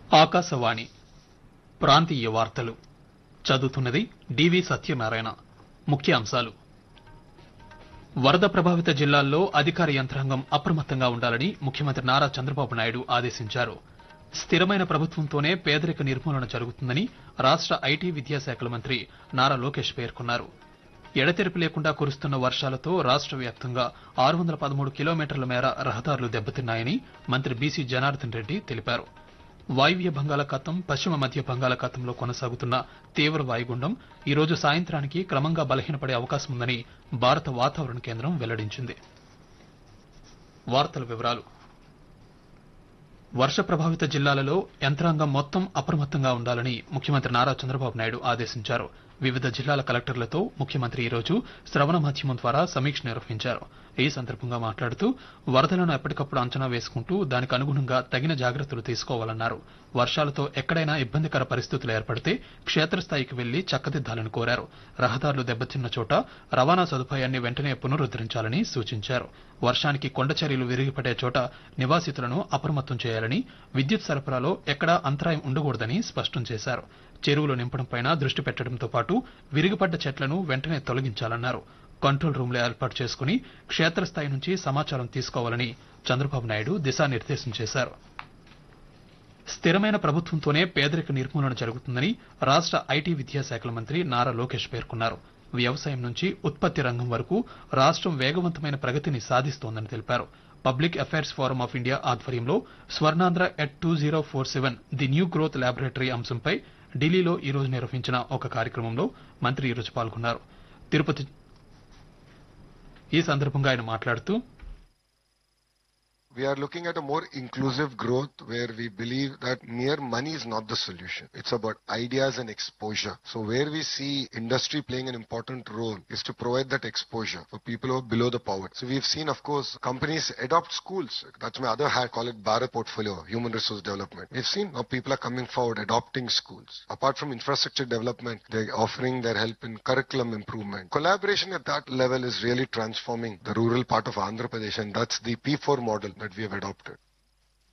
ఆకాశవాణి ప్రాంతీయ వార్తలు చదువుతున్నది డివి సత్యనారాయణ ముఖ్య అంశాలు వరద ప్రభావిత జిల్లాల్లో అధికార యంత్రాంగం అప్రమత్తంగా ఉండాలని ముఖ్యమంత్రి నారా చంద్రబాబు నాయుడు ఆదేశించారు స్థిరమైన ప్రభుత్వంతోనే పేదరిక నిర్మూలన జరుగుతుందని రాష్ట ఐటీ విద్యాశాఖల మంత్రి నారా లోకేష్ పేర్కొన్నారు ఎడతెరిపి లేకుండా కురుస్తున్న వర్షాలతో రాష్ట వ్యాప్తంగా ఆరు వందల పదమూడు కిలోమీటర్ల మేర రహదారులు దెబ్బతిన్నాయని మంత్రి బీసీ జనార్దన్ రెడ్డి తెలిపారు వాయువ్య బంగాళాఖాతం పశ్చిమ మధ్య బంగాళాఖాతంలో కొనసాగుతున్న తీవ్ర వాయుగుండం ఈ రోజు సాయంత్రానికి క్రమంగా బలహీనపడే అవకాశం ఉందని భారత వాతావరణ కేంద్రం వెల్లడించింది వార్తల వివరాలు వర్ష ప్రభావిత జిల్లాలలో యంత్రాంగం మొత్తం అప్రమత్తంగా ఉండాలని ముఖ్యమంత్రి నారా చంద్రబాబు నాయుడు ఆదేశించారు వివిధ జిల్లాల కలెక్టర్లతో ముఖ్యమంత్రి ఈ రోజు శ్రవణ మాధ్యమం ద్వారా సమీక్ష నిర్వహించారు ఈ సందర్భంగా మాట్లాడుతూ వరదలను ఎప్పటికప్పుడు అంచనా వేసుకుంటూ దానికి అనుగుణంగా తగిన జాగ్రత్తలు తీసుకోవాలన్నారు వర్షాలతో ఎక్కడైనా ఇబ్బందికర పరిస్థితులు ఏర్పడితే క్షేత్రస్థాయికి వెళ్లి చక్కదిద్దాలని కోరారు రహదారులు దెబ్బతిన్న చోట రవాణా సదుపాయాన్ని వెంటనే పునరుద్దరించాలని సూచించారు వర్షానికి కొండచర్యలు విరిగిపడే చోట నివాసితులను అప్రమత్తం చేయాలని విద్యుత్ సరఫరాలో ఎక్కడా అంతరాయం ఉండకూడదని స్పష్టం చేశారు చెరువులు నింపడంపై దృష్టి పెట్టడంతో పాటు విరిగిపడ్డ చెట్లను వెంటనే తొలగించాలన్నారు కంట్రోల్ రూమ్లు ఏర్పాటు చేసుకుని క్షేత్రస్థాయి నుంచి సమాచారం తీసుకోవాలని చంద్రబాబు నాయుడు దిశానిర్దేశం చేశారు స్థిరమైన ప్రభుత్వంతోనే పేదరిక నిర్మూలన జరుగుతుందని రాష్ట ఐటీ విద్యాశాఖల మంత్రి నారా లోకేష్ పేర్కొన్నారు వ్యవసాయం నుంచి ఉత్పత్తి రంగం వరకు రాష్ట్రం వేగవంతమైన ప్రగతిని సాధిస్తోందని తెలిపారు public affairs forum of India ఆధ్వర్యంలో Swarnandhra at two zero four seven the new growth laboratory అంశంపై ఢిల్లీలో ఈ రోజు నిర్వహించిన ఒక కార్యక్రమంలో మంత్రి ఈ రోజు పాల్గొన్నారు తిరుపతి ఈ సందర్భంగా ఆయన మాట్లాడుతూ We are looking at a more inclusive growth where we believe that mere money is not the solution. It's about ideas and exposure. So where we see industry playing an important role is to provide that exposure for people who are below the poverty. So we've seen, of course, companies adopt schools. That's my other hat, call it Bharat portfolio, human resource development. We've seen now people are coming forward adopting schools. Apart from infrastructure development, they're offering their help in curriculum improvement. Collaboration at that level is really transforming the rural part of Andhra Pradesh and that's the P4 model that we have adopted.